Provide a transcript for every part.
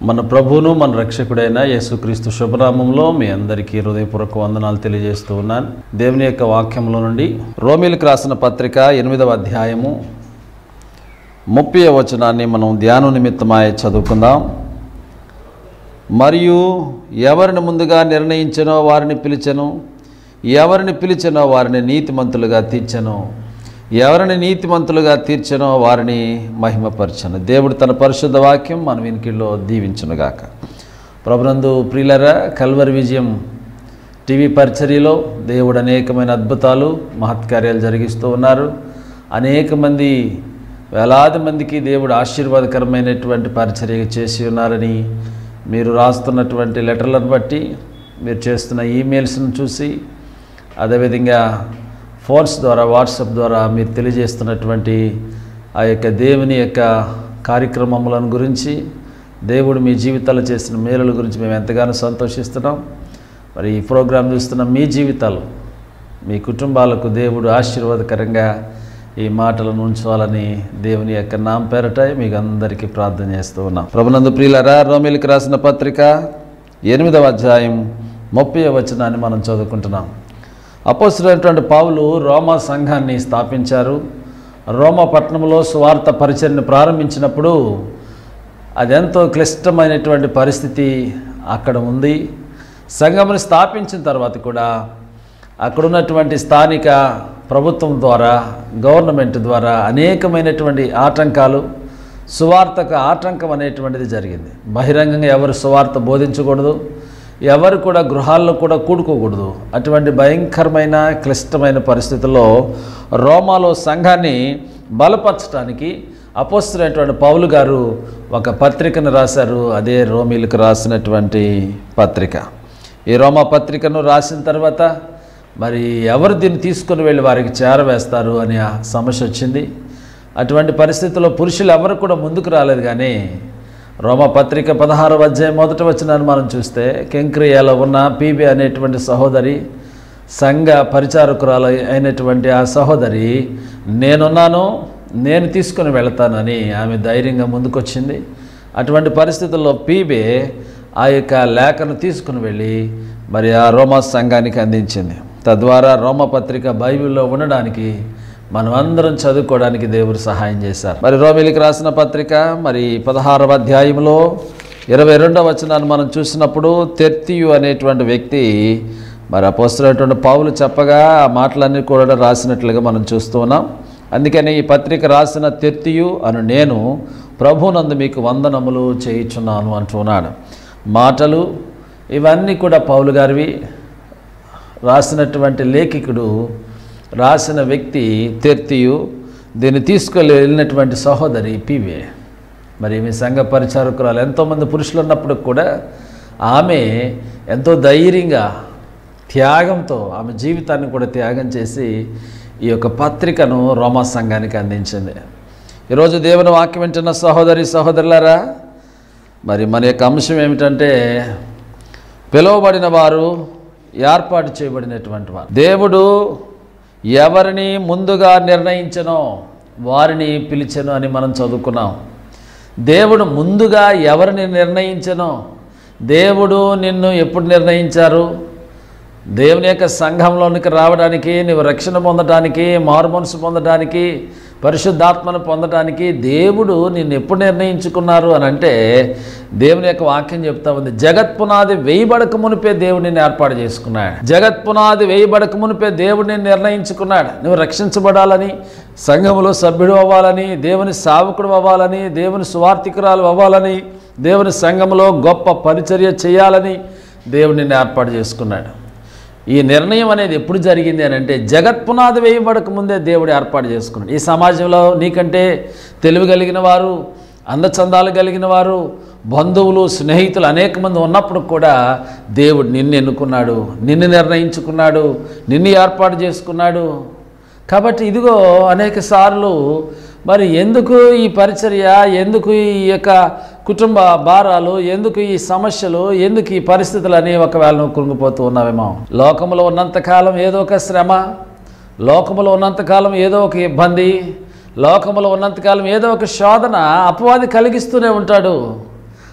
మన ప్రభువును మన రక్షకుడైన యేసుక్రీస్తు శుభనామంలో మీ అందరికీ హృదయపూర్వక వందనాలు తెలియజేస్తూ ఉన్నాను దేవుని యొక్క వాక్యంలో నుండి రోమిలకు రాసిన పత్రిక ఎనిమిదవ అధ్యాయము ముప్పై వచనాన్ని మనం ధ్యానం నిమిత్తమాయ చదువుకుందాం మరియు ఎవరిని ముందుగా నిర్ణయించనో వారిని పిలిచెను ఎవరిని పిలిచెనో వారిని నీతిమంతులుగా తీర్చెను ఎవరిని నీతిమంతులుగా తీర్చెనో వారిని మహిమపరచను దేవుడు తన పరిశుద్ధ వాక్యం మన వినికిల్లో దీవించునుగాక ప్రభునందు ప్రియులరా కల్వరి విజయం టీవీ పరిచర్యలో దేవుడు అనేకమైన అద్భుతాలు మహత్కార్యాలు జరిగిస్తూ ఉన్నారు అనేక మంది వేలాది మందికి దేవుడు ఆశీర్వాదకరమైనటువంటి పరిచర్య చేసి ఉన్నారని మీరు రాస్తున్నటువంటి లెటర్లను బట్టి మీరు చేస్తున్న ఈమెయిల్స్ను చూసి అదేవిధంగా ఫోన్స్ ద్వారా వాట్సాప్ ద్వారా మీరు తెలియజేస్తున్నటువంటి ఆ యొక్క దేవుని యొక్క కార్యక్రమములను గురించి దేవుడు మీ జీవితాలు చేసిన మేలుల గురించి మేము ఎంతగానో సంతోషిస్తున్నాం మరి ఈ ప్రోగ్రాం చూస్తున్న మీ జీవితాలు మీ కుటుంబాలకు దేవుడు ఆశీర్వాదకరంగా ఈ మాటలను ఉంచాలని దేవుని యొక్క నామ పేరట మీకు అందరికీ ప్రార్థన చేస్తూ ఉన్నాం ప్రభునందు ప్రియులరా రోమిలికి రాసిన పత్రిక ఎనిమిదవ అధ్యాయం ముప్పై వచనాన్ని మనం చదువుకుంటున్నాం అపోస్తులైనటువంటి పావులు రోమా సంఘాన్ని స్థాపించారు రోమా పట్టణంలో సువార్త పరిచయను ప్రారంభించినప్పుడు అదెంతో క్లిష్టమైనటువంటి పరిస్థితి అక్కడ ఉంది సంఘమును స్థాపించిన తర్వాత కూడా అక్కడ ఉన్నటువంటి స్థానిక ప్రభుత్వం ద్వారా గవర్నమెంట్ ద్వారా అనేకమైనటువంటి ఆటంకాలు సువార్తకు ఆటంకం అనేటువంటిది జరిగింది బహిరంగంగా ఎవరు సువార్త బోధించకూడదు ఎవరు కూడా గృహాల్లో కూడా కూడుకోకూడదు అటువంటి భయంకరమైన క్లిష్టమైన పరిస్థితుల్లో రోమాలో సంఘాన్ని బలపరచడానికి అపోస్తున్నటువంటి పౌలు గారు ఒక పత్రికను రాశారు అదే రోమిలకు రాసినటువంటి పత్రిక ఈ రోమా పత్రికను రాసిన తర్వాత మరి ఎవరు దీన్ని తీసుకుని వెళ్ళి వారికి చేరవేస్తారు అనే సమస్య వచ్చింది అటువంటి పరిస్థితుల్లో పురుషులు ఎవరు కూడా ముందుకు రాలేదు కానీ రోమ పత్రిక పదహారవ అధ్యాయం మొదట వచ్చినాన్ని మనం చూస్తే కెంక్రియాలో ఉన్న పీబీ అనేటువంటి సహోదరి సంఘ పరిచారకురాలు అయినటువంటి ఆ సహోదరి నేనున్నాను నేను తీసుకుని వెళతానని ఆమె ధైర్యంగా ముందుకొచ్చింది అటువంటి పరిస్థితుల్లో పీబే ఆ యొక్క లేఖను తీసుకుని వెళ్ళి మరి ఆ రోమా సంఘానికి అందించింది తద్వారా రోమ పత్రిక బైబిల్లో ఉండడానికి మనం అందరం చదువుకోవడానికి దేవుడు సహాయం చేశారు మరి రోమిలికి రాసిన పత్రిక మరి పదహారవ అధ్యాయంలో ఇరవై రెండవ వచనాన్ని మనం చూసినప్పుడు తెర్తియు అనేటువంటి వ్యక్తి మరి అపోస్తున్నటువంటి పావులు చెప్పగా ఆ మాటలన్నీ కూడా రాసినట్లుగా మనం చూస్తూ ఉన్నాం అందుకని ఈ పత్రిక రాసిన తెర్తియు అను నేను ప్రభునందు మీకు వందనములు చేయించున్నాను అంటున్నాడు మాటలు ఇవన్నీ కూడా పౌలు గారివి రాసినటువంటి లేఖికుడు రాసిన వ్యక్తి తెర్తియు దీన్ని తీసుకెళ్ళి వెళ్ళినటువంటి సహోదరి పివే మరి మీ సంఘ పరిచారకురాలు ఎంతోమంది పురుషులు ఉన్నప్పుడు కూడా ఆమె ఎంతో ధైర్యంగా త్యాగంతో ఆమె జీవితాన్ని కూడా త్యాగం చేసి ఈ యొక్క పత్రికను రోమా సంఘానికి అందించింది ఈరోజు దేవుని వాక్యం వింటున్న సహోదరి సహోదరులారా మరి మన యొక్క అంశం ఏమిటంటే పిలువబడిన వారు ఏర్పాటు చేయబడినటువంటి వారు దేవుడు ఎవరిని ముందుగా నిర్ణయించనో వారిని పిలిచెను అని మనం చదువుకున్నాం దేవుడు ముందుగా ఎవరిని నిర్ణయించనో దేవుడు నిన్ను ఎప్పుడు నిర్ణయించారు దేవుని యొక్క సంఘంలోనికి రావడానికి నువ్వు రక్షణ పొందడానికి మారుమనసు పొందడానికి పరిశుద్ధాత్మను పొందడానికి దేవుడు నిన్ను ఎప్పుడు నిర్ణయించుకున్నారు అని అంటే దేవుని యొక్క వాక్యం చెప్తా ఉంది జగత్ పునాది వేయబడక మునిపే దేవుడు నిన్ను ఏర్పాటు చేసుకున్నాడు జగత్ పునాది వేయబడక మునిపే దేవుడు నిన్ను నిర్ణయించుకున్నాడు నువ్వు రక్షించబడాలని సంఘములో సభ్యుడు అవ్వాలని దేవుని సావకుడు అవ్వాలని దేవుని సువార్థికురాలు అవ్వాలని దేవుని సంఘంలో గొప్ప పరిచర్య చేయాలని దేవుడు నిన్ను ఏర్పాటు చేసుకున్నాడు ఈ నిర్ణయం అనేది ఎప్పుడు జరిగింది అని అంటే జగత్ పునాది వేయబడక ముందే దేవుడు ఏర్పాటు చేసుకున్నాడు ఈ సమాజంలో నీకంటే తెలివి కలిగిన వారు అందచందాలు కలిగిన వారు బంధువులు స్నేహితులు అనేక మంది ఉన్నప్పుడు కూడా దేవుడు నిన్ను ఎన్నుకున్నాడు నిన్ను నిర్ణయించుకున్నాడు నిన్ను ఏర్పాటు చేసుకున్నాడు కాబట్టి ఇదిగో అనేక సార్లు మరి ఎందుకు ఈ పరిచర్య ఎందుకు ఈ యొక్క కుటుంబ భారాలు ఎందుకు ఈ సమస్యలు ఎందుకు ఈ పరిస్థితులు అని ఒకవేళ నువ్వు కృంగిపోతూ ఉన్నావేమో లోకంలో ఉన్నంతకాలం ఏదో ఒక శ్రమ లోకములో ఉన్నంతకాలం ఏదో ఒక ఇబ్బంది లోకములో ఉన్నంతకాలం ఏదో ఒక శోధన అపవాది కలిగిస్తూనే ఉంటాడు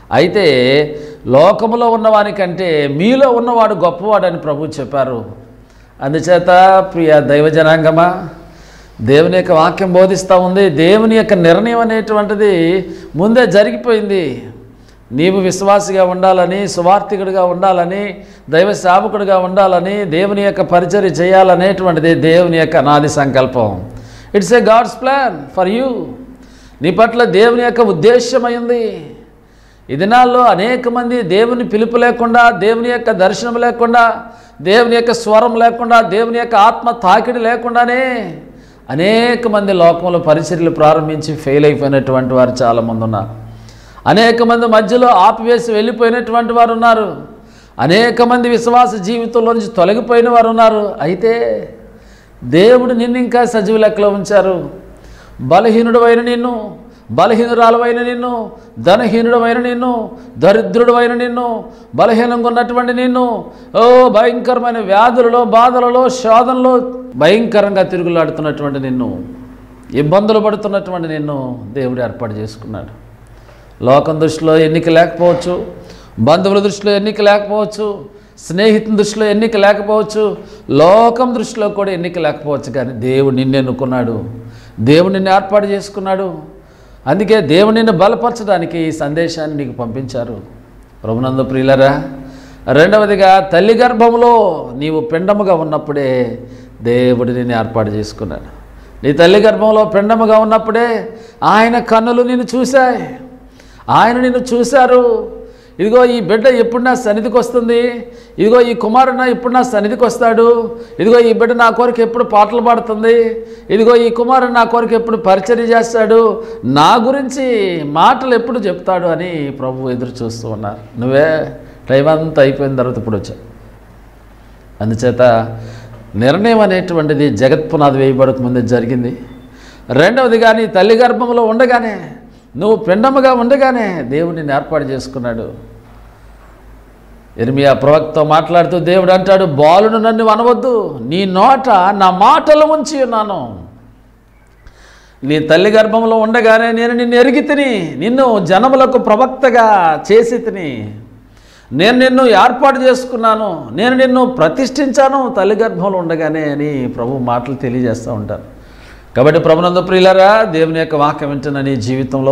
అయితే లోకములో ఉన్నవానికంటే మీలో ఉన్నవాడు గొప్పవాడని ప్రభు చెప్పారు అందుచేత ప్రియ దైవజనాంగమా దేవుని యొక్క వాక్యం బోధిస్తూ ఉంది దేవుని యొక్క నిర్ణయం అనేటువంటిది ముందే జరిగిపోయింది నీవు విశ్వాసిగా ఉండాలని సువార్థికుడిగా ఉండాలని దైవ సేవకుడిగా ఉండాలని దేవుని యొక్క పరిచర్య చేయాలనేటువంటిది దేవుని యొక్క నాది సంకల్పం it's a God's plan for you నీ పట్ల దేవుని యొక్క ఉద్దేశమైంది ఈ దినాల్లో అనేక మంది దేవుని పిలుపు లేకుండా దేవుని యొక్క దర్శనం లేకుండా దేవుని యొక్క స్వరం లేకుండా దేవుని యొక్క ఆత్మ తాకిడి లేకుండానే అనేక మంది లోకంలో పరిచర్యలు ప్రారంభించి ఫెయిల్ అయిపోయినటువంటి వారు చాలామంది ఉన్నారు అనేక మంది మధ్యలో ఆపివేసి వెళ్ళిపోయినటువంటి వారు ఉన్నారు అనేక మంది విశ్వాస జీవితంలో నుంచి తొలగిపోయిన వారు ఉన్నారు అయితే దేవుడు నిన్ను ఇంకా సజీవ లెక్కలో ఉంచారు బలహీనుడవైన నిన్ను బలహీనురాలవైన నిన్ను ధనహీనుడమైన నిన్ను దరిద్రుడమైన నిన్ను బలహీనంగా ఉన్నటువంటి నిన్ను ఓ భయంకరమైన వ్యాధులలో బాధలలో శోధనలో భయంకరంగా తిరుగులాడుతున్నటువంటి నిన్ను ఇబ్బందులు పడుతున్నటువంటి నిన్ను దేవుడు ఏర్పాటు చేసుకున్నాడు లోకం దృష్టిలో ఎన్నిక లేకపోవచ్చు బంధువుల దృష్టిలో ఎన్నిక లేకపోవచ్చు స్నేహితుల దృష్టిలో ఎన్నిక లేకపోవచ్చు లోకం దృష్టిలో కూడా ఎన్నిక లేకపోవచ్చు కానీ దేవుడు నిన్ను ఎన్నుకున్నాడు దేవుడు నిన్ను ఏర్పాటు చేసుకున్నాడు అందుకే దేవుడు నిన్ను బలపరచడానికి ఈ సందేశాన్ని నీకు పంపించారు ప్రభునందు ప్రియులరా రెండవదిగా తల్లి గర్భంలో నీవు పిండముగా ఉన్నప్పుడే దేవుడు నిన్ను ఏర్పాటు చేసుకున్నాడు నీ తల్లి గర్భంలో పిండముగా ఉన్నప్పుడే ఆయన కన్నులు నిన్ను చూశాయి ఆయన నిన్ను చూశారు ఇదిగో ఈ బిడ్డ ఎప్పుడు నా సన్నిధికి వస్తుంది ఇదిగో ఈ కుమారుడు నా ఇప్పుడు నా సన్నిధికి వస్తాడు ఇదిగో ఈ బిడ్డ నా కొరకు ఎప్పుడు పాటలు పాడుతుంది ఇదిగో ఈ కుమారుడు నా కొరకు ఎప్పుడు పరిచర్య చేస్తాడు నా గురించి మాటలు ఎప్పుడు చెప్తాడు అని ప్రభు ఎదురు చూస్తూ ఉన్నారు నువ్వే టైం అంతా అయిపోయిన తర్వాత ఇప్పుడు వచ్చావు అందుచేత నిర్ణయం అనేటువంటిది జగత్పునాది వేయబడక ముందే జరిగింది రెండవది కానీ తల్లి గర్భంలో ఉండగానే నువ్వు పిండముగా ఉండగానే దేవుడిని ఏర్పాటు చేసుకున్నాడు ఎర్మియా ప్రవక్త మాట్లాడుతూ దేవుడు అంటాడు బాలును నన్ను అనవద్దు నీ నోట నా మాటలు ఉంచి ఉన్నాను నీ తల్లి గర్భంలో ఉండగానే నేను నిన్ను ఎరిగి తిని నిన్ను జనములకు ప్రవక్తగా చేసి తిని నేను నిన్ను ఏర్పాటు చేసుకున్నాను నేను నిన్ను ప్రతిష్ఠించాను తల్లి గర్భంలో ఉండగానే అని ప్రభు మాటలు తెలియజేస్తూ ఉంటాను కాబట్టి ప్రభునంద ప్రియులరా దేవుని యొక్క వాక్యం వింటున్న నీ జీవితంలో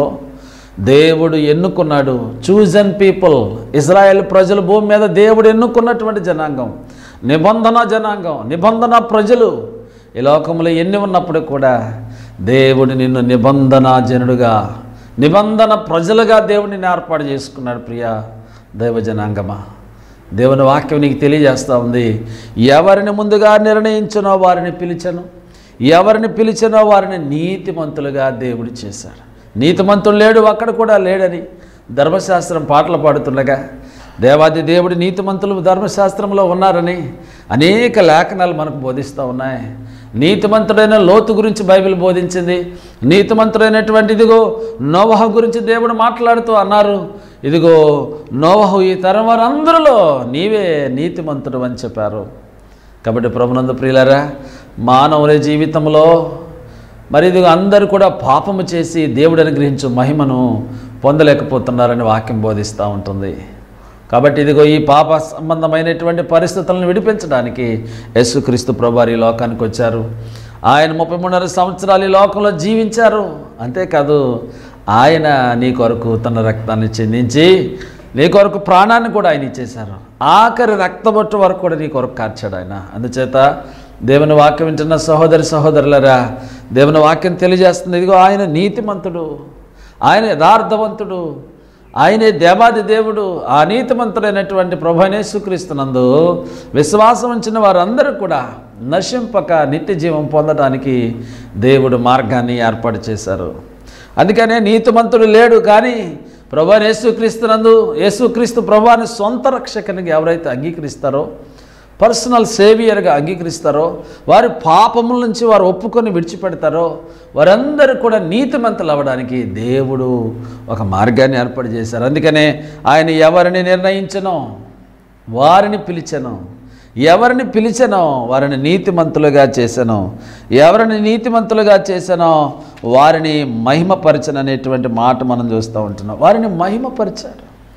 దేవుడు ఎన్నుకున్నాడు చూజన్ పీపుల్ ఇజ్రాయెల్ ప్రజలు భూమి మీద దేవుడు ఎన్నుకున్నటువంటి జనాంగం నిబంధన జనాంగం నిబంధన ప్రజలు ఈ లోకంలో ఎన్ని ఉన్నప్పుడు కూడా దేవుడు నిన్ను నిబంధన జనుడుగా నిబంధన ప్రజలుగా దేవుడిని ఏర్పాటు చేసుకున్నాడు ప్రియా దైవ జనాంగమా దేవుని వాక్యం నీకు తెలియజేస్తూ ఉంది ఎవరిని ముందుగా నిర్ణయించనో వారిని పిలిచను ఎవరిని పిలిచినో వారిని నీతిమంతులుగా దేవుడు చేశాడు నీతిమంతుడు లేడు అక్కడ కూడా లేడని ధర్మశాస్త్రం పాటలు పాడుతుండగా దేవాది దేవుడి నీతిమంతులు ధర్మశాస్త్రంలో ఉన్నారని అనేక లేఖనాలు మనకు బోధిస్తూ ఉన్నాయి నీతిమంతుడైన లోతు గురించి బైబిల్ బోధించింది నీతిమంతుడైనటువంటి ఇదిగో నోవహ గురించి దేవుడు మాట్లాడుతూ అన్నారు ఇదిగో నోవహు ఈ తరం వారందరిలో నీవే నీతిమంతుడు అని చెప్పారు కాబట్టి ప్రభునందు ప్రియులారా మానవుల జీవితంలో మరి ఇది అందరూ కూడా పాపము చేసి దేవుడు అనుగ్రహించు మహిమను పొందలేకపోతున్నారని వాక్యం బోధిస్తూ ఉంటుంది కాబట్టి ఇదిగో ఈ పాప సంబంధమైనటువంటి పరిస్థితులను విడిపించడానికి యేసుక్రీస్తు ప్రభువారు ఈ లోకానికి వచ్చారు ఆయన ముప్పై మూడున్నర సంవత్సరాలు ఈ లోకంలో జీవించారు అంతేకాదు ఆయన నీ కొరకు తన రక్తాన్ని చెందించి నీ కొరకు ప్రాణాన్ని కూడా ఆయన ఇచ్చేశారు ఆఖరి రక్తబొట్టు వరకు కూడా నీ కొరకు కార్చాడు ఆయన అందుచేత దేవుని వాక్యం వింటున్న సహోదరి సహోదరులరా దేవుని వాక్యం తెలియజేస్తుంది ఇదిగో ఆయన నీతిమంతుడు ఆయన యథార్థవంతుడు ఆయనే దేవాది దేవుడు ఆ నీతిమంతుడైనటువంటి ప్రభనేసుక్రీస్తునందు విశ్వాసం ఉంచిన వారందరూ కూడా నశింపక నిత్య జీవం పొందడానికి దేవుడు మార్గాన్ని ఏర్పాటు చేశారు అందుకనే నీతిమంతుడు లేడు కానీ ప్రభు యేసుక్రీస్తునందు యేసుక్రీస్తు ప్రభువాని సొంత రక్షకునిగా ఎవరైతే అంగీకరిస్తారో పర్సనల్ సేవియర్గా అంగీకరిస్తారో వారి పాపముల నుంచి వారు ఒప్పుకొని విడిచిపెడతారో వారందరూ కూడా నీతిమంతులు అవ్వడానికి దేవుడు ఒక మార్గాన్ని ఏర్పాటు చేశారు అందుకనే ఆయన ఎవరిని నిర్ణయించనో వారిని పిలిచను ఎవరిని పిలిచనో వారిని నీతిమంతులుగా చేశాను ఎవరిని నీతిమంతులుగా చేశానో వారిని మహిమపరచను అనేటువంటి మాట మనం చూస్తూ ఉంటున్నాం వారిని మహిమపరిచారు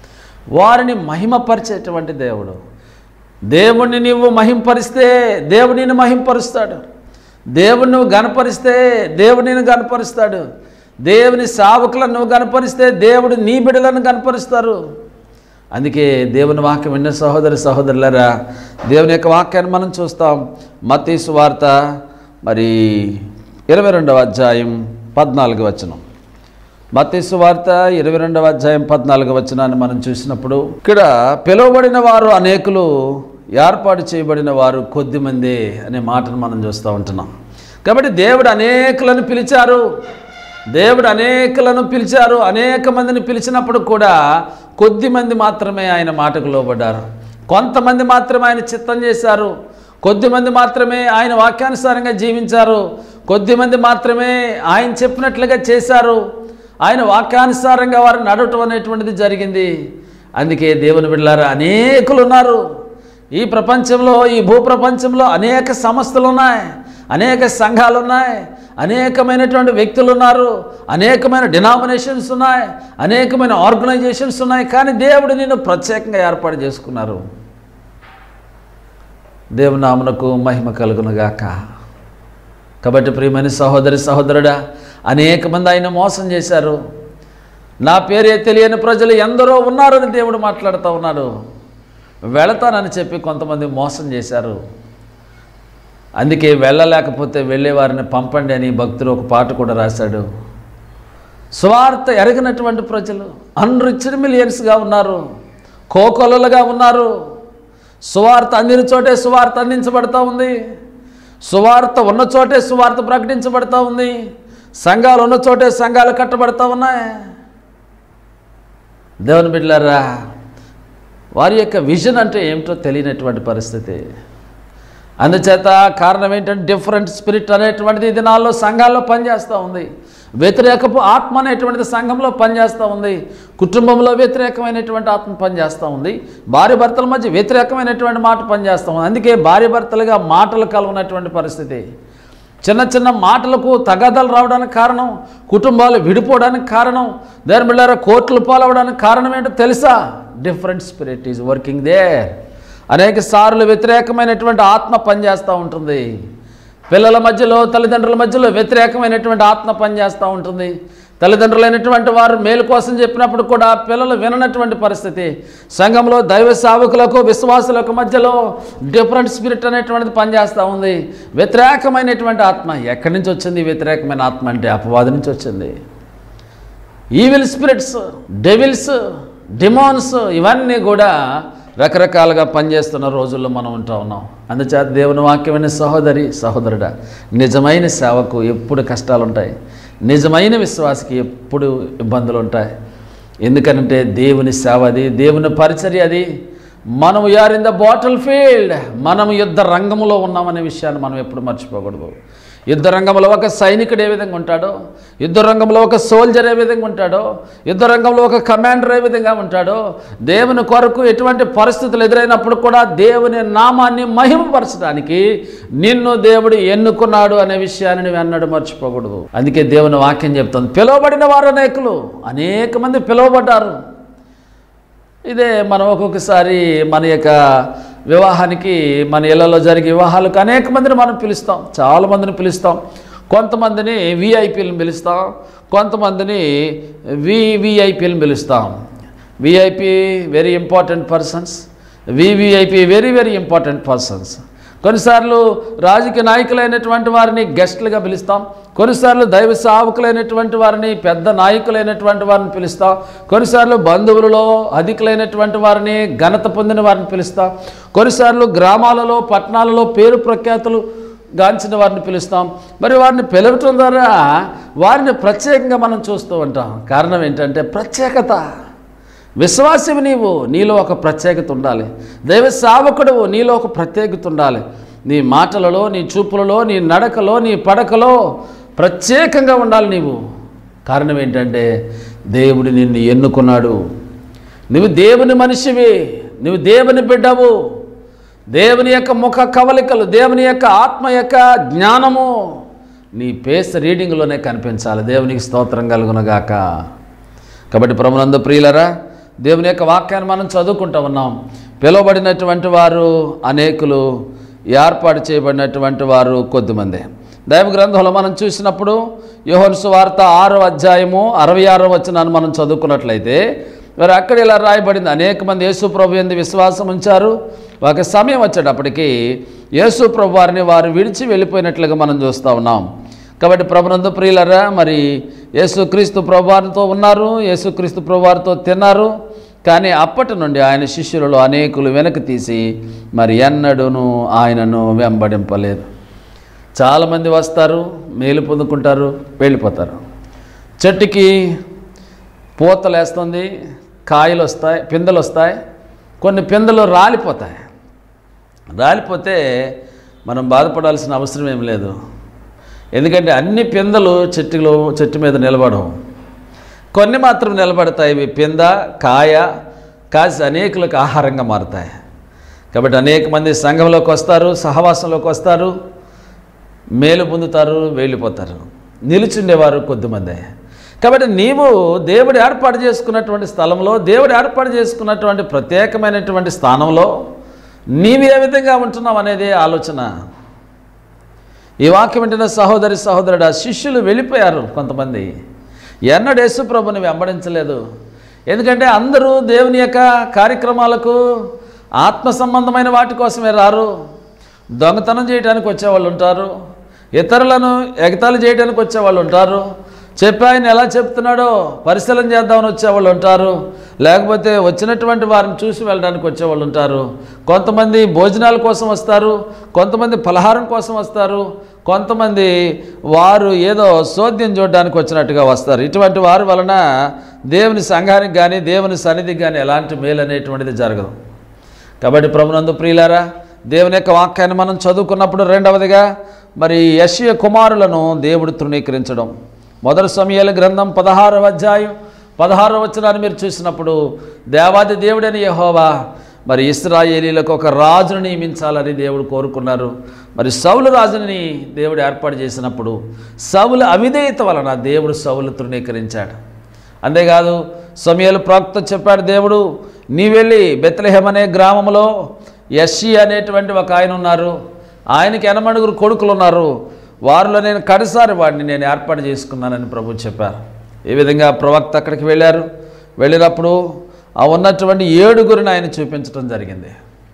వారిని మహిమపరిచేటువంటి దేవుడు దేవుణ్ణి నీవు మహింపరిస్తే దేవుడు నిన్ను మహింపరుస్తాడు దేవుని నువ్వు గనపరిస్తే దేవుడు నిన్ను గనపరుస్తాడు దేవుని సావకులను నువ్వు గనపరిస్తే దేవుడు నీ బిడ్డలను గనపరుస్తారు అందుకే దేవుని వాక్యం విన్న సహోదరి సహోదరులరా దేవుని యొక్క వాక్యాన్ని మనం చూస్తాం మత్తీసు వార్త మరి ఇరవై రెండవ అధ్యాయం పద్నాలుగు వచనం మత్తీసు వార్త ఇరవై రెండవ అధ్యాయం పద్నాలుగు వచనాన్ని మనం చూసినప్పుడు ఇక్కడ పిలువబడిన వారు అనేకులు ఏర్పాటు చేయబడిన వారు కొద్దిమంది అనే మాటను మనం చూస్తూ ఉంటున్నాం కాబట్టి దేవుడు అనేకులను పిలిచారు దేవుడు అనేకులను పిలిచారు అనేక మందిని పిలిచినప్పుడు కూడా కొద్ది మంది మాత్రమే ఆయన మాటకు లోబడ్డారు కొంతమంది మాత్రమే ఆయన చిత్తం చేశారు కొద్ది మంది మాత్రమే ఆయన వాక్యానుసారంగా జీవించారు కొద్ది మంది మాత్రమే ఆయన చెప్పినట్లుగా చేశారు ఆయన వాక్యానుసారంగా వారు నడవటం అనేటువంటిది జరిగింది అందుకే దేవుని బిడ్డలారా అనేకులు ఉన్నారు ఈ ప్రపంచంలో ఈ భూప్రపంచంలో అనేక సంస్థలు ఉన్నాయి అనేక సంఘాలు ఉన్నాయి అనేకమైనటువంటి వ్యక్తులు ఉన్నారు అనేకమైన డినామినేషన్స్ ఉన్నాయి అనేకమైన ఆర్గనైజేషన్స్ ఉన్నాయి కానీ దేవుడు నిన్ను ప్రత్యేకంగా ఏర్పాటు చేసుకున్నారు దేవుని నామునకు మహిమ కలుగునుగాక కాబట్టి ప్రియమైన సహోదరి సహోదరుడా అనేక మంది ఆయన మోసం చేశారు నా పేరే తెలియని ప్రజలు ఎందరో ఉన్నారని దేవుడు మాట్లాడుతూ ఉన్నాడు వెళతానని చెప్పి కొంతమంది మోసం చేశారు అందుకే వెళ్ళలేకపోతే వెళ్ళేవారిని పంపండి అని భక్తుడు ఒక పాట కూడా రాశాడు స్వార్థ ఎరగినటువంటి ప్రజలు అన్రిచ్డ్ మిలియన్స్గా ఉన్నారు కోకొలలుగా ఉన్నారు సువార్త అందిన చోటే సువార్త అందించబడతా ఉంది సువార్త ఉన్న చోటే సువార్త ప్రకటించబడతా ఉంది సంఘాలు ఉన్న చోటే సంఘాలు కట్టబడతా ఉన్నాయి దేవుని బిడ్డలారా వారి యొక్క విజన్ అంటే ఏమిటో తెలియనటువంటి పరిస్థితి అందుచేత కారణం ఏంటంటే డిఫరెంట్ స్పిరిట్ అనేటువంటిది ఈ దినాల్లో సంఘాల్లో పనిచేస్తూ ఉంది వ్యతిరేకపు ఆత్మ అనేటువంటిది సంఘంలో పనిచేస్తూ ఉంది కుటుంబంలో వ్యతిరేకమైనటువంటి ఆత్మ పనిచేస్తూ ఉంది భార్య భర్తల మధ్య వ్యతిరేకమైనటువంటి మాట పనిచేస్తూ ఉంది అందుకే భార్య భర్తలుగా మాటలు కలుగునటువంటి పరిస్థితి చిన్న చిన్న మాటలకు తగాదాలు రావడానికి కారణం కుటుంబాలు విడిపోవడానికి కారణం దేని బిళ్ళారా కోర్టులు పాలవడానికి కారణం ఏంటో తెలుసా different spirit is working there అనేక సార్లు వ్యతిరేకమైనటువంటి ఆత్మ పనిచేస్తూ ఉంటుంది పిల్లల మధ్యలో తల్లిదండ్రుల మధ్యలో వ్యతిరేకమైనటువంటి ఆత్మ పనిచేస్తూ ఉంటుంది తల్లిదండ్రులైనటువంటి వారు మేలు కోసం చెప్పినప్పుడు కూడా పిల్లలు విననటువంటి పరిస్థితి సంఘంలో దైవ సేవకులకు విశ్వాసులకు మధ్యలో డిఫరెంట్ స్పిరిట్ అనేటువంటిది పనిచేస్తూ ఉంది వ్యతిరేకమైనటువంటి ఆత్మ ఎక్కడి నుంచి వచ్చింది ఈ వ్యతిరేకమైన ఆత్మ అంటే అపవాది నుంచి వచ్చింది ఈవిల్ స్పిరిట్స్ డెవిల్స్ డిమాన్స్ ఇవన్నీ కూడా రకరకాలుగా పనిచేస్తున్న రోజుల్లో మనం ఉంటా ఉన్నాం అందుచేత దేవుని వాక్యమైన సహోదరి సహోదరుడా నిజమైన సేవకు ఎప్పుడు కష్టాలు ఉంటాయి నిజమైన విశ్వాసకి ఎప్పుడు ఇబ్బందులు ఉంటాయి ఎందుకంటే దేవుని సేవ అది దేవుని పరిచర్య అది మనం are in the battlefield మనం యుద్ధ రంగంలో ఉన్నామనే విషయాన్ని మనం ఎప్పుడు మర్చిపోకూడదు యుద్ధ రంగంలో ఒక సైనికుడు ఏ విధంగా ఉంటాడో యుద్ధ రంగంలో ఒక సోల్జర్ ఏ విధంగా ఉంటాడో యుద్ధ రంగంలో ఒక కమాండర్ ఏ విధంగా ఉంటాడో దేవుని కొరకు ఎటువంటి పరిస్థితులు ఎదురైనప్పుడు కూడా దేవుని నామాన్ని మహిమపరచడానికి నిన్ను దేవుడు ఎన్నుకున్నాడు అనే విషయాన్ని నువ్వు అన్నాడు మర్చిపోకూడదు అందుకే దేవుని వాక్యం చెప్తుంది పిలువబడిన వారు అనేకులు అనేక మంది పిలువబడ్డారు ఇదే మనం ఒక్కొక్కసారి మన యొక్క వివాహానికి మన ఇళ్లలో జరిగే వివాహాలకు అనేక మందిని మనం పిలుస్తాం చాలా మందిని పిలుస్తాం కొంతమందిని విఐపీలను పిలుస్తాం కొంతమందిని వివిఐపీలను పిలుస్తాం VIP very important persons VVIP very very important persons కొన్నిసార్లు రాజకీయ నాయకులైనటువంటి వారిని గెస్ట్లుగా పిలుస్తాం కొన్నిసార్లు దైవ సావకులైనటువంటి వారిని పెద్ద నాయకులైనటువంటి వారిని పిలుస్తాం కొన్నిసార్లు బంధువులలో అధికులైనటువంటి వారిని ఘనత పొందిన వారిని పిలుస్తాం కొన్నిసార్లు గ్రామాలలో పట్టణాలలో పేరు ప్రఖ్యాతులు గాంచిన వారిని పిలుస్తాం మరి వారిని పిలవటం ద్వారా వారిని ప్రత్యేకంగా మనం చూస్తూ ఉంటాం కారణం ఏంటంటే ప్రత్యేకత విశ్వాసివి నీవు నీలో ఒక ప్రత్యేకత ఉండాలి దైవ సావకుడు నీలో ఒక ప్రత్యేకత ఉండాలి నీ మాటలలో నీ చూపులలో నీ నడకలో నీ పడకలో ప్రత్యేకంగా ఉండాలి నీవు కారణం ఏంటంటే దేవుడు నిన్ను ఎన్నుకున్నాడు నువ్వు దేవుని మనిషివి నువ్వు దేవుని బిడ్డవు దేవుని యొక్క ముఖ కవలికలు దేవుని యొక్క ఆత్మ యొక్క జ్ఞానము నీ పేస్ రీడింగ్లోనే కనిపించాలి దేవునికి స్తోత్రం కలుగునగాక కాబట్టి ప్రభునందు ప్రియులరా దేవుని యొక్క వాక్యాన్ని మనం చదువుకుంటూ ఉన్నాం పిలువబడినటువంటి వారు అనేకులు ఏర్పాటు చేయబడినటువంటి వారు కొద్దిమంది దైవ గ్రంథంలో మనం చూసినప్పుడు యోహన్ సువార్త ఆరో అధ్యాయము అరవై ఆరో వచనాన్ని మనం చదువుకున్నట్లయితే మరి అక్కడ ఇలా రాయబడింది అనేక మంది యేసు ప్రభు ఎందు విశ్వాసం ఉంచారు ఒక సమయం వచ్చేటప్పటికి యేసు ప్రభు వారిని వారు విడిచి వెళ్ళిపోయినట్లుగా మనం చూస్తూ ఉన్నాం కాబట్టి ప్రభునందు ప్రియులరా మరి యేసుక్రీస్తు ప్రభువారితో ఉన్నారు యేసుక్రీస్తు ప్రభువారితో తిన్నారు కానీ అప్పటి నుండి ఆయన శిష్యులలో అనేకులు వెనక్కి తీసి మరి ఎన్నడూను ఆయనను వెంబడింపలేదు చాలామంది వస్తారు మేలు పొందుకుంటారు వెళ్ళిపోతారు చెట్టుకి పూతలు వేస్తుంది కాయలు వస్తాయి పిందెలు వస్తాయి కొన్ని పిందెలు రాలిపోతాయి రాలిపోతే మనం బాధపడాల్సిన అవసరం ఏం లేదు ఎందుకంటే అన్ని పిందెలు చెట్టులో చెట్టు మీద నిలబడవు కొన్ని మాత్రం నిలబడతాయి ఇవి పింద కాయ కాసి అనేకులకు ఆహారంగా మారుతాయి కాబట్టి అనేక మంది సంఘంలోకి వస్తారు సహవాసంలోకి వస్తారు మేలు పొందుతారు వెళ్ళిపోతారు నిలుచుండేవారు కొద్దిమంది కాబట్టి నీవు దేవుడు ఏర్పాటు చేసుకున్నటువంటి స్థలంలో దేవుడు ఏర్పాటు చేసుకున్నటువంటి ప్రత్యేకమైనటువంటి స్థానంలో నీవు ఏ విధంగా ఉంటున్నావు అనేది ఆలోచన ఈ వాక్యం వింటున్న సహోదరి సహోదరుడు ఆ శిష్యులు వెళ్ళిపోయారు కొంతమంది ఎన్నడూ యేసు ప్రభుని వెంబడించలేదు ఎందుకంటే అందరూ దేవుని యొక్క కార్యక్రమాలకు ఆత్మ సంబంధమైన వాటి కోసమే రారు దొంగతనం చేయడానికి వచ్చేవాళ్ళు ఉంటారు ఇతరులను ఎగతాళి చేయడానికి వచ్చేవాళ్ళు ఉంటారు చెప్పి ఆయన ఎలా చెప్తున్నాడో పరిశీలన చేద్దామని వచ్చేవాళ్ళు ఉంటారు లేకపోతే వచ్చినటువంటి వారిని చూసి వెళ్ళడానికి వచ్చేవాళ్ళు ఉంటారు కొంతమంది భోజనాల కోసం వస్తారు కొంతమంది పలహారం కోసం వస్తారు కొంతమంది వారు ఏదో సోద్యం చూడడానికి వచ్చినట్టుగా వస్తారు ఇటువంటి వారి వలన దేవుని సంఘానికి కానీ దేవుని సన్నిధికి కానీ ఎలాంటి మేలు అనేటువంటిది జరగదు కాబట్టి ప్రభునందు ప్రియులారా దేవుని యొక్క వాక్యాన్ని మనం చదువుకున్నప్పుడు రెండవదిగా మరి యశ్య కుమారులను దేవుడు తృణీకరించడం మొదటి సమయాల గ్రంథం పదహారవ అధ్యాయం పదహారవ వచనాన్ని మీరు చూసినప్పుడు దేవాది దేవుడని యహోవా మరి ఇస్రాయేలీలకు ఒక రాజును నియమించాలని దేవుడు కోరుకున్నారు మరి సౌలు రాజుని దేవుడు ఏర్పాటు చేసినప్పుడు సౌలు అవిధేయత వలన దేవుడు సౌలు తృణీకరించాడు అంతేకాదు సమయాలు ప్రవక్త చెప్పాడు దేవుడు నీ వెళ్ళి బెత్లెహెం అనే గ్రామంలో యస్సి అనేటువంటి ఒక ఆయన ఉన్నారు ఆయనకి ఎనమడుగురు కొడుకులు ఉన్నారు వారిలో నేను కడసారి వాడిని నేను ఏర్పాటు చేసుకున్నానని ప్రభు చెప్పారు ఈ విధంగా ప్రవక్త అక్కడికి వెళ్ళారు వెళ్ళినప్పుడు ఆ ఉన్నటువంటి ఏడుగురిని ఆయన చూపించడం జరిగింది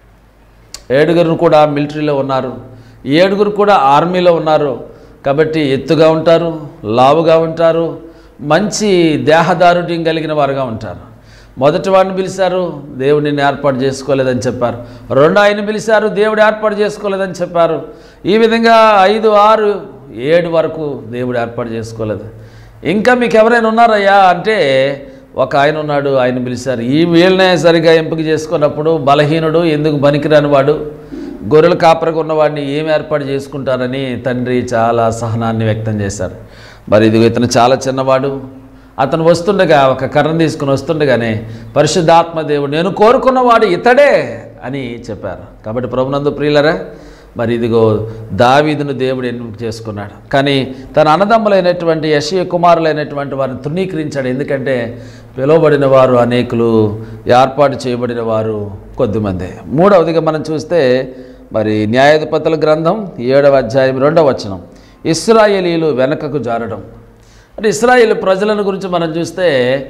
ఏడుగురు కూడా మిలిటరీలో ఉన్నారు ఏడుగురు కూడా ఆర్మీలో ఉన్నారు కాబట్టి ఎత్తుగా ఉంటారు లావుగా ఉంటారు మంచి దేహదారుఢ్యం కలిగిన వారుగా ఉంటారు మొదటి వాడిని పిలిచారు దేవుడు నిన్ను ఏర్పాటు చేసుకోలేదని చెప్పారు రెండో ఆయన పిలిచారు దేవుడు ఏర్పాటు చేసుకోలేదని చెప్పారు ఈ విధంగా ఐదు ఆరు ఏడు వరకు దేవుడు ఏర్పాటు చేసుకోలేదు ఇంకా మీకు ఎవరైనా ఉన్నారయ్యా అంటే ఒక ఆయన ఉన్నాడు ఆయన పిలిచారు ఈ వీళ్ళనే సరిగా ఎంపిక చేసుకున్నప్పుడు బలహీనుడు ఎందుకు పనికిరాని వాడు గొర్రెల కాపరకు ఉన్నవాడిని ఏం ఏర్పాటు చేసుకుంటారని తండ్రి చాలా సహనాన్ని వ్యక్తం చేశారు మరి ఇది ఇతను చాలా చిన్నవాడు అతను వస్తుండగా ఒక కర్ర తీసుకుని వస్తుండగానే పరిశుద్ధాత్మ దేవుడు నేను కోరుకున్నవాడు ఇతడే అని చెప్పారు కాబట్టి ప్రభునందు ప్రియులరా మరి ఇదిగో దావీదును దేవుడు ఎన్నిక చేసుకున్నాడు కానీ తన అన్నదమ్ములైనటువంటి యశయ కుమారులైనటువంటి వారిని తృణీకరించాడు ఎందుకంటే పిలువబడిన వారు అనేకులు ఏర్పాటు చేయబడిన వారు కొద్దిమంది మూడవదిగా మనం చూస్తే మరి న్యాయాధిపతుల గ్రంథం ఏడవ అధ్యాయం రెండవ వచనం ఇస్రాయేలీలు వెనకకు జారడం అంటే ఇస్రాయేల్ ప్రజలను గురించి మనం చూస్తే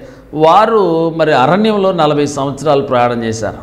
వారు మరి అరణ్యంలో నలభై సంవత్సరాలు ప్రయాణం చేశారు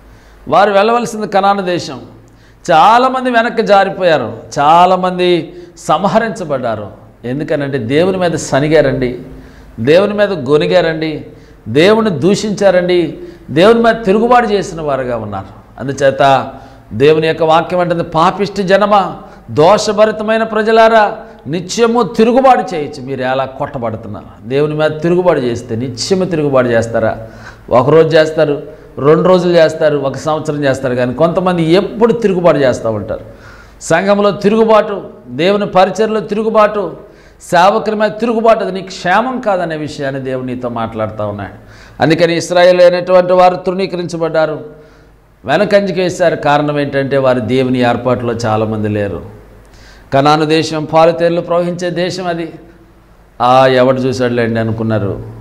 వారు వెళ్ళవలసింది కనాన దేశం చాలామంది వెనక్కి జారిపోయారు చాలామంది సంహరించబడ్డారు ఎందుకనంటే దేవుని మీద సనిగారండి దేవుని మీద గొనిగారండి దేవుని దూషించారండి దేవుని మీద తిరుగుబాటు చేసిన వారుగా ఉన్నారు అందుచేత దేవుని యొక్క వాక్యం అంటుంది పాపిష్టి జనమ దోషభరితమైన ప్రజలారా నిత్యము తిరుగుబాటు చేయొచ్చు మీరు ఎలా కొట్టబడుతున్నారు దేవుని మీద తిరుగుబాటు చేస్తే నిత్యము తిరుగుబాటు చేస్తారా ఒకరోజు చేస్తారు రెండు రోజులు చేస్తారు ఒక సంవత్సరం చేస్తారు కానీ కొంతమంది ఎప్పుడు తిరుగుబాటు చేస్తూ ఉంటారు సంఘంలో తిరుగుబాటు దేవుని పరిచయలో తిరుగుబాటు సేవకుల మీద తిరుగుబాటు అది నీకు క్షేమం కాదనే విషయాన్ని దేవుడు నీతో మాట్లాడుతూ ఉన్నాడు అందుకని ఇస్రాయేల్ అయినటువంటి వారు తృణీకరించబడ్డారు వెనకంజకి వేశారు కారణం ఏంటంటే వారి దేవుని ఏర్పాటులో చాలామంది లేరు కనాను దేశం పాలుతేర్లు ప్రవహించే దేశం అది ఆ ఎవడు చూశాడులేండి అనుకున్నారు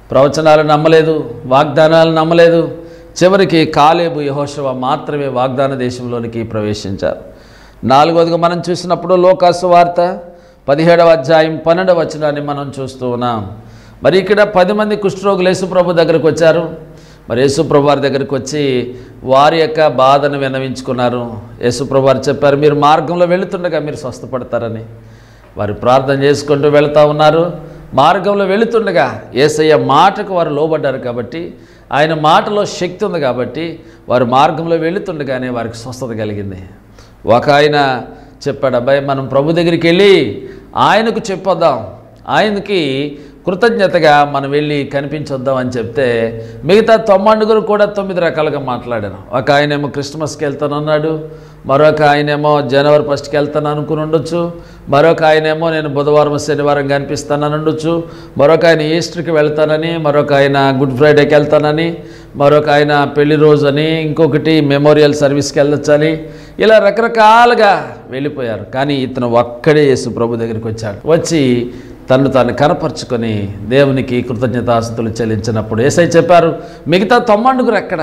ప్రవచనాలు నమ్మలేదు వాగ్దానాలు నమ్మలేదు చివరికి కాలేబు యహోశవ మాత్రమే వాగ్దాన దేశంలోనికి ప్రవేశించారు నాలుగవదిగా మనం చూసినప్పుడు లోకాసు వార్త పదిహేడవ అధ్యాయం పన్నెండవ వచనాన్ని మనం చూస్తూ ఉన్నాం మరి ఇక్కడ పది మంది కుష్ఠరోగులు యేసుప్రభు దగ్గరకు వచ్చారు మరి యేసుప్రభు వారి దగ్గరికి వచ్చి వారి యొక్క బాధను విన్నవించుకున్నారు యేసుప్రభు వారు చెప్పారు మీరు మార్గంలో వెళుతుండగా మీరు స్వస్థపడతారని వారు ప్రార్థన చేసుకుంటూ వెళ్తూ ఉన్నారు మార్గంలో వెళుతుండగా ఏసయ్య మాటకు వారు లోబడ్డారు కాబట్టి ఆయన మాటలో శక్తి ఉంది కాబట్టి వారు మార్గంలో వెళుతుండగానే వారికి స్వస్థత కలిగింది ఒక ఆయన చెప్పాడు అబ్బాయి మనం ప్రభు దగ్గరికి వెళ్ళి ఆయనకు చెప్పొద్దాం ఆయనకి కృతజ్ఞతగా మనం వెళ్ళి కనిపించొద్దాం అని చెప్తే మిగతా తొమ్మండుగురు కూడా తొమ్మిది రకాలుగా మాట్లాడారు ఒక ఆయనేమో క్రిస్మస్కి వెళ్తానన్నాడు మరొక ఆయనేమో జనవరి ఫస్ట్కి వెళ్తాను అనుకుని ఉండొచ్చు మరొక ఆయనేమో నేను బుధవారం శనివారం కనిపిస్తానని ఉండొచ్చు మరొక ఆయన ఈస్టర్కి వెళ్తానని మరొక ఆయన గుడ్ ఫ్రైడేకి వెళ్తానని మరొక ఆయన పెళ్లి రోజు అని ఇంకొకటి మెమోరియల్ సర్వీస్కి వెళ్ళొచ్చని ఇలా రకరకాలుగా వెళ్ళిపోయారు కానీ ఇతను ఒక్కడే యేసు ప్రభు దగ్గరికి వచ్చాడు వచ్చి తను తాను కనపరుచుకొని దేవునికి కృతజ్ఞతాస్తులు చెల్లించినప్పుడు ఏసై చెప్పారు మిగతా తొమ్మండుగురు ఎక్కడ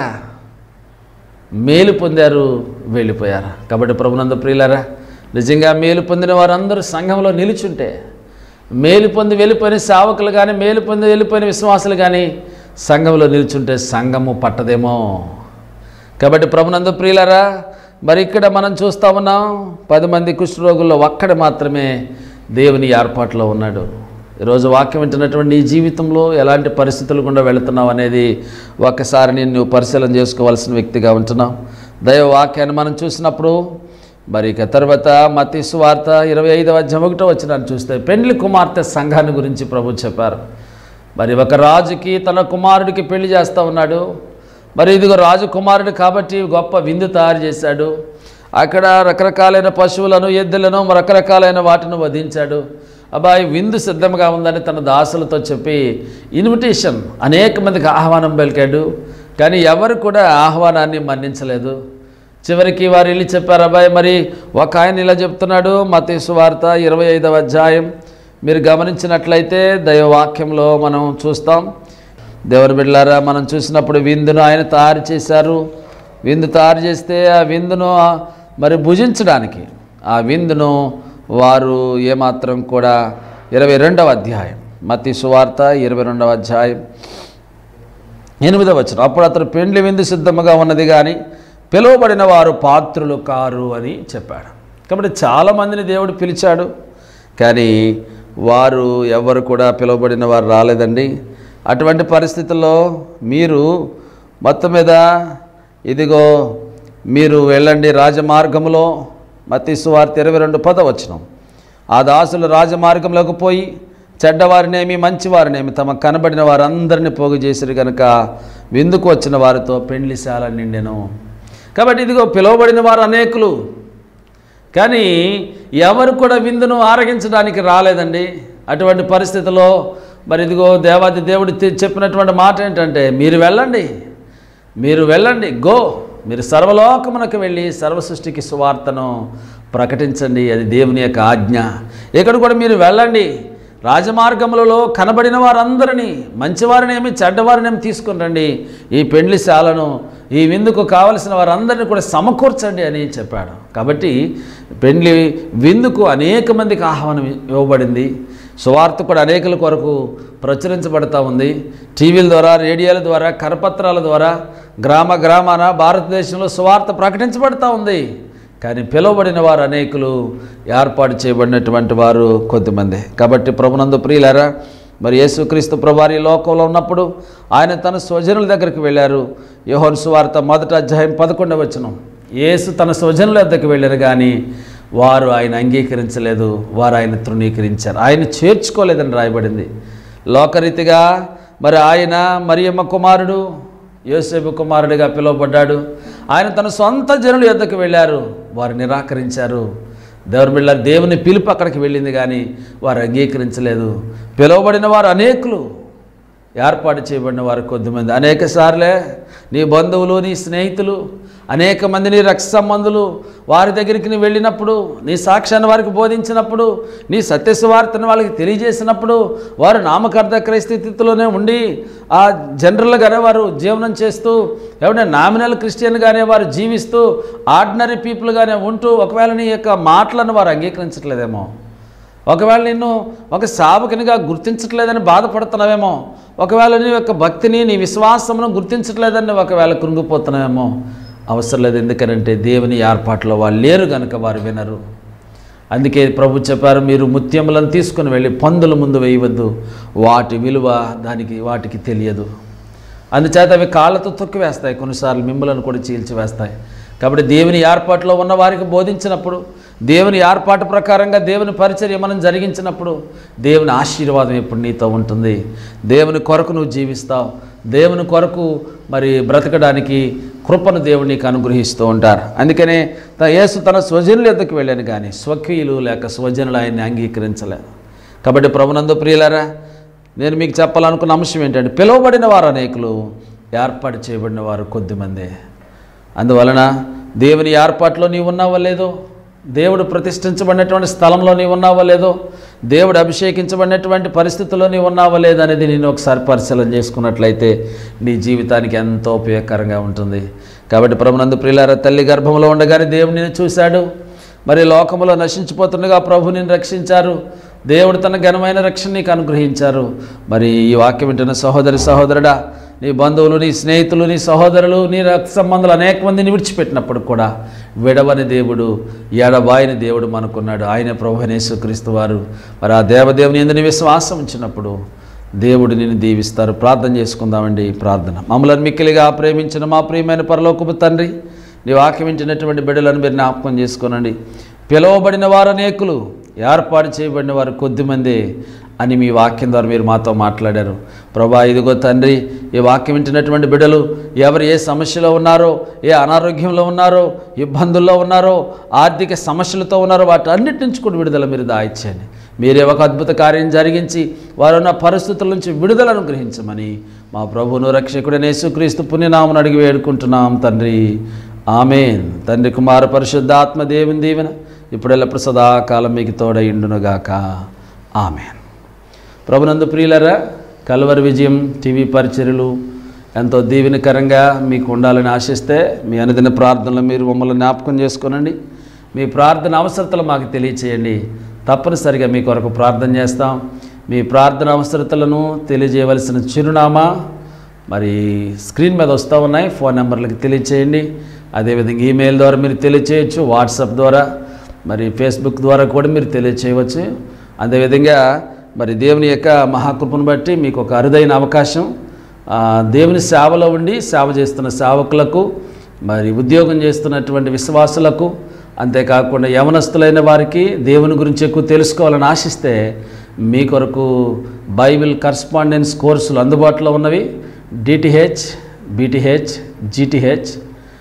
మేలు పొందారు వెళ్ళిపోయారు కాబట్టి ప్రభునంద ప్రియులారా నిజంగా మేలు పొందిన వారందరూ సంఘంలో నిలుచుంటే మేలు పొంది వెళ్ళిపోయిన సేవకులు కానీ మేలు పొంది వెళ్ళిపోయిన విశ్వాసులు కానీ సంఘంలో నిలుచుంటే సంఘము పట్టదేమో కాబట్టి ప్రభునంద ప్రియులారా మరి ఇక్కడ మనం చూస్తా ఉన్నాం పది మంది కుష్ఠరోగుల్లో ఒక్కడు మాత్రమే దేవుని ఏర్పాట్లో ఉన్నాడు ఈరోజు వాక్యం వింటున్నటువంటి నీ జీవితంలో ఎలాంటి పరిస్థితులు గుండా వెళుతున్నావు అనేది ఒక్కసారి నేను పరిశీలన చేసుకోవాల్సిన వ్యక్తిగా ఉంటున్నాం దైవ వాక్యాన్ని మనం చూసినప్పుడు మరి ఇక తర్వాత మతీ సువార్త ఇరవై ఐదవ అధ్యాయం ఒకటో వచ్చిన చూస్తే పెండ్లి కుమార్తె సంఘాన్ని గురించి ప్రభు చెప్పారు మరి ఒక రాజుకి తన కుమారుడికి పెళ్లి చేస్తూ ఉన్నాడు మరి ఇదిగో రాజు కుమారుడు కాబట్టి గొప్ప విందు తయారు చేశాడు అక్కడ రకరకాలైన పశువులను ఎద్దులను రకరకాలైన వాటిని వధించాడు అబ్బాయి విందు సిద్ధంగా ఉందని తన దాసులతో చెప్పి ఇన్విటేషన్ అనేక మందికి ఆహ్వానం పలికాడు కానీ ఎవరు కూడా ఆహ్వానాన్ని మన్నించలేదు చివరికి వారు వెళ్ళి చెప్పారు అబ్బాయి మరి ఒక ఆయన ఇలా చెప్తున్నాడు మతీసు వార్త ఇరవై ఐదవ అధ్యాయం మీరు గమనించినట్లయితే దైవవాక్యంలో మనం చూస్తాం దేవుని బిడ్డలారా మనం చూసినప్పుడు విందును ఆయన తయారు చేశారు విందు తయారు చేస్తే ఆ విందును ఆ మరి భుజించడానికి ఆ విందును వారు ఏమాత్రం కూడా ఇరవై రెండవ అధ్యాయం మతి సువార్త ఇరవై రెండవ అధ్యాయం ఎనిమిదవ వచ్చిన అప్పుడు అతను పెండ్లి విందు సిద్ధముగా ఉన్నది కానీ పిలువబడిన వారు పాత్రులు కారు అని చెప్పాడు కాబట్టి చాలామందిని దేవుడు పిలిచాడు కానీ వారు ఎవరు కూడా పిలువబడిన వారు రాలేదండి అటువంటి పరిస్థితుల్లో మీరు మొత్తం మీద ఇదిగో మీరు వెళ్ళండి రాజమార్గంలో మతి సువార్త ఇరవై రెండు పద వచ్చినాం ఆ దాసులు రాజమార్గంలోకి పోయి చెడ్డవారినేమి మంచివారినేమి తమ కనబడిన వారందరినీ పోగు చేసిరు కనుక విందుకు వచ్చిన వారితో పెండ్లిశాల నిండెను కాబట్టి ఇదిగో పిలువబడిన వారు అనేకులు కానీ ఎవరు కూడా విందును ఆరగించడానికి రాలేదండి అటువంటి పరిస్థితిలో మరి ఇదిగో దేవాది దేవుడు తె- చెప్పినటువంటి మాట ఏంటంటే మీరు వెళ్ళండి మీరు వెళ్ళండి గో మీరు సర్వలోకమునకు వెళ్ళి సర్వ సృష్టికి సువార్తను ప్రకటించండి అది దేవుని యొక్క ఆజ్ఞ ఇక్కడ కూడా మీరు వెళ్ళండి రాజమార్గములలో కనబడిన వారందరినీ మంచివారినేమి చెడ్డవారినేమి తీసుకుని రండి ఈ పెండ్లి శాలను ఈ విందుకు కావలసిన వారందరినీ కూడా సమకూర్చండి అని చెప్పాడు కాబట్టి పెండ్లి విందుకు అనేక మందికి ఆహ్వానం ఇవ్వబడింది సువార్త కూడా అనేకుల కొరకు ప్రచురించబడతా ఉంది టీవీల ద్వారా రేడియోల ద్వారా కరపత్రాల ద్వారా గ్రామ గ్రామాన భారతదేశంలో సువార్త ప్రకటించబడతా ఉంది కానీ పిలువబడిన వారు అనేకులు ఏర్పాటు చేయబడినటువంటి వారు కొద్దిమంది కాబట్టి ప్రభునందు ప్రియులారా మరి యేసుక్రీస్తు ప్రభువారి ఈ లోకంలో ఉన్నప్పుడు ఆయన తన స్వజనుల దగ్గరికి వెళ్ళారు యోహన్ సువార్త మొదట అధ్యాయం పదకొండవ వచనం యేసు తన స్వజనుల వద్దకు వెళ్ళారు కానీ వారు ఆయన అంగీకరించలేదు వారు ఆయన తృణీకరించారు ఆయన చేర్చుకోలేదని రాయబడింది లోకరీతిగా మరి ఆయన మరియమ్మ కుమారుడు యోసేపు కుమారుడిగా పిలువబడ్డాడు ఆయన తన సొంత జనుల యొద్దకు వెళ్ళారు వారు నిరాకరించారు దేవుని బిళ్ళ దేవుని పిలుపు అక్కడికి వెళ్ళింది కానీ వారు అంగీకరించలేదు పిలువబడిన వారు అనేకులు ఏర్పాటు చేయబడిన వారు కొద్దిమంది అనేక సార్లే నీ బంధువులు నీ స్నేహితులు అనేక మంది నీ రక్త సంబంధులు వారి దగ్గరికి నీ వెళ్ళినప్పుడు నీ సాక్ష్యాన్ని వారికి బోధించినప్పుడు నీ సత్యస్వార్తను వాళ్ళకి తెలియజేసినప్పుడు వారు నామకార్థ క్రైస్తస్థితిలోనే ఉండి ఆ జనరల్గానే వారు జీవనం చేస్తూ ఎవరైనా నామినల్ క్రిస్టియన్గానే వారు జీవిస్తూ ఆర్డినరీ పీపుల్గానే ఉంటూ ఒకవేళ నీ యొక్క మాటలను వారు అంగీకరించట్లేదేమో ఒకవేళ నిన్ను ఒక సావకునిగా గుర్తించట్లేదని బాధపడుతున్నావేమో ఒకవేళ నీ యొక్క భక్తిని నీ విశ్వాసమును గుర్తించట్లేదని ఒకవేళ కృంగిపోతున్నావేమో అవసరం లేదు ఎందుకనంటే దేవుని ఏర్పాట్లో వాళ్ళు లేరు కనుక వారు వినరు అందుకే ప్రభు చెప్పారు మీరు ముత్యములను తీసుకుని వెళ్ళి పందుల ముందు వేయవద్దు వాటి విలువ దానికి వాటికి తెలియదు అందుచేత అవి కాళ్ళతో తొక్కి వేస్తాయి కొన్నిసార్లు మిమ్మలను కూడా చీల్చివేస్తాయి కాబట్టి దేవుని ఏర్పాటులో ఉన్న వారికి బోధించినప్పుడు దేవుని ఏర్పాటు ప్రకారంగా దేవుని పరిచర్య మనం జరిగించినప్పుడు దేవుని ఆశీర్వాదం ఎప్పుడు నీతో ఉంటుంది దేవుని కొరకు నువ్వు జీవిస్తావు దేవుని కొరకు మరి బ్రతకడానికి కృపను దేవుడు నీకు అనుగ్రహిస్తూ ఉంటారు అందుకనే త యేసు తన స్వజనుల ఎద్దకు వెళ్ళాను కానీ స్వకీయులు లేక స్వజనులు ఆయన్ని అంగీకరించలేదు కాబట్టి ప్రభునందు ప్రియులారా నేను మీకు చెప్పాలనుకున్న అంశం ఏంటంటే పిలువబడిన వారు అనేకులు ఏర్పాటు చేయబడిన వారు కొద్దిమందే అందువలన దేవుని ఏర్పాట్లో నీవు ఉన్నావో లేదో దేవుడు ప్రతిష్ఠించబడినటువంటి స్థలంలో నీవు ఉన్నావో లేదో దేవుడు అభిషేకించబడినటువంటి పరిస్థితుల్లో నీవు ఉన్నావో లేదో అనేది నేను ఒకసారి పరిశీలన చేసుకున్నట్లయితే నీ జీవితానికి ఎంతో ఉపయోగకరంగా ఉంటుంది కాబట్టి ప్రభునందు ప్రియులార తల్లి గర్భంలో ఉండగానే దేవుడు నిన్ను చూశాడు మరి లోకములో నశించిపోతుండగా ప్రభు నిన్ను రక్షించారు దేవుడు తన ఘనమైన రక్షణ నీకు అనుగ్రహించారు మరి ఈ వాక్యం వింటున్న సహోదరి సహోదరుడా నీ బంధువులు నీ స్నేహితులు నీ సహోదరులు నీ రక్త సంబంధాలు అనేక మందిని విడిచిపెట్టినప్పుడు కూడా విడవని దేవుడు ఎడబాయని దేవుడు మనకున్నాడు ఆయన ప్రభునేశ్వ క్రీస్తు వారు మరి ఆ దేవదేవుని ఎందుని విశ్వాసం ఉంచినప్పుడు దేవుడు నిన్ను దీవిస్తారు ప్రార్థన చేసుకుందామండి ఈ ప్రార్థన మమ్మల్ని మిక్కిలిగా ప్రేమించిన మా ప్రియమైన పరలోకపు తండ్రి నీ వాక్యం వింటున్నటువంటి బిడ్డలను మీరు జ్ఞాపకం చేసుకోనండి పిలువబడిన వారు అనేకులు ఏర్పాటు చేయబడిన వారు కొద్దిమంది అని మీ వాక్యం ద్వారా మీరు మాతో మాట్లాడారు ప్రభా ఇదిగో తండ్రి ఈ వాక్యం వింటున్నటువంటి బిడ్డలు ఎవరు ఏ సమస్యలో ఉన్నారో ఏ అనారోగ్యంలో ఉన్నారో ఇబ్బందుల్లో ఉన్నారో ఆర్థిక సమస్యలతో ఉన్నారో వాటి అన్నిటి నుంచి కూడా విడుదల మీరు దాయిచ్చేయండి మీరే ఒక అద్భుత కార్యం జరిగించి వారు ఉన్న పరిస్థితుల నుంచి విడుదలను గ్రహించమని మా ప్రభువును రక్షకుడైన యేసుక్రీస్తు పుణ్యనామను అడిగి వేడుకుంటున్నాం తండ్రి ఆమెన్ తండ్రి కుమార పరిశుద్ధ ఆత్మ దేవుని దీవెన ఇప్పుడెల్లప్పుడు సదాకాలం మీకు తోడయిండునుగాక ఆమెన్ ప్రభునందు ప్రియులరా కల్వరి విజయం టీవీ పరిచర్యలు ఎంతో దీవెనకరంగా మీకు ఉండాలని ఆశిస్తే మీ అనుదిన ప్రార్థనలు మీరు మమ్మల్ని జ్ఞాపకం చేసుకోనండి మీ ప్రార్థన అవసరతలు మాకు తెలియచేయండి తప్పనిసరిగా మీ కొరకు ప్రార్థన చేస్తాం మీ ప్రార్థన అవసరతలను తెలియజేయవలసిన చిరునామా మరి స్క్రీన్ మీద వస్తూ ఉన్నాయి ఫోన్ నెంబర్లకి తెలియచేయండి అదేవిధంగా ఈమెయిల్ ద్వారా మీరు తెలియచేయచ్చు వాట్సాప్ ద్వారా మరి ఫేస్బుక్ ద్వారా కూడా మీరు తెలియచేయవచ్చు అదేవిధంగా మరి దేవుని యొక్క మహాకృపను బట్టి మీకు ఒక అరుదైన అవకాశం ఆ, దేవుని సేవలో ఉండి సేవ చేస్తున్న సేవకులకు మరి ఉద్యోగం చేస్తున్నటువంటి విశ్వాసులకు అంతేకాకుండా యవనస్తులైన వారికి దేవుని గురించి ఎక్కువ తెలుసుకోవాలని ఆశిస్తే మీ కొరకు బైబిల్ కరస్పాండెన్స్ కోర్సులు అందుబాటులో ఉన్నవి డిటిహెచ్ బీటీహెచ్ జీటీహెచ్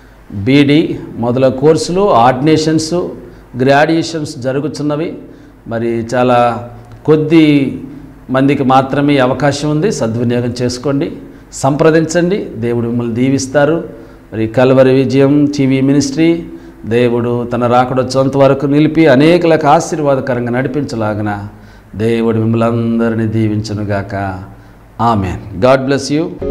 బీడీ మొదలగు కోర్సులు ఆర్డినేషన్స్ గ్రాడ్యుయేషన్స్ జరుగుతున్నవి మరి చాలా కొద్ది మందికి మాత్రమే ఈ అవకాశం ఉంది సద్వినియోగం చేసుకోండి సంప్రదించండి దేవుడు మిమ్మల్ని దీవిస్తారు మరి కల్వరి విజయం టీవీ మినిస్ట్రీ దేవుడు తన రాకడొచ్చేంత వరకు నిలిపి అనేకులకు ఆశీర్వాదకరంగా నడిపించలాగన దేవుడు మిమ్మల్ని అందరినీ దీవించనుగాక ఆమెన్ గాడ్ బ్లెస్ యూ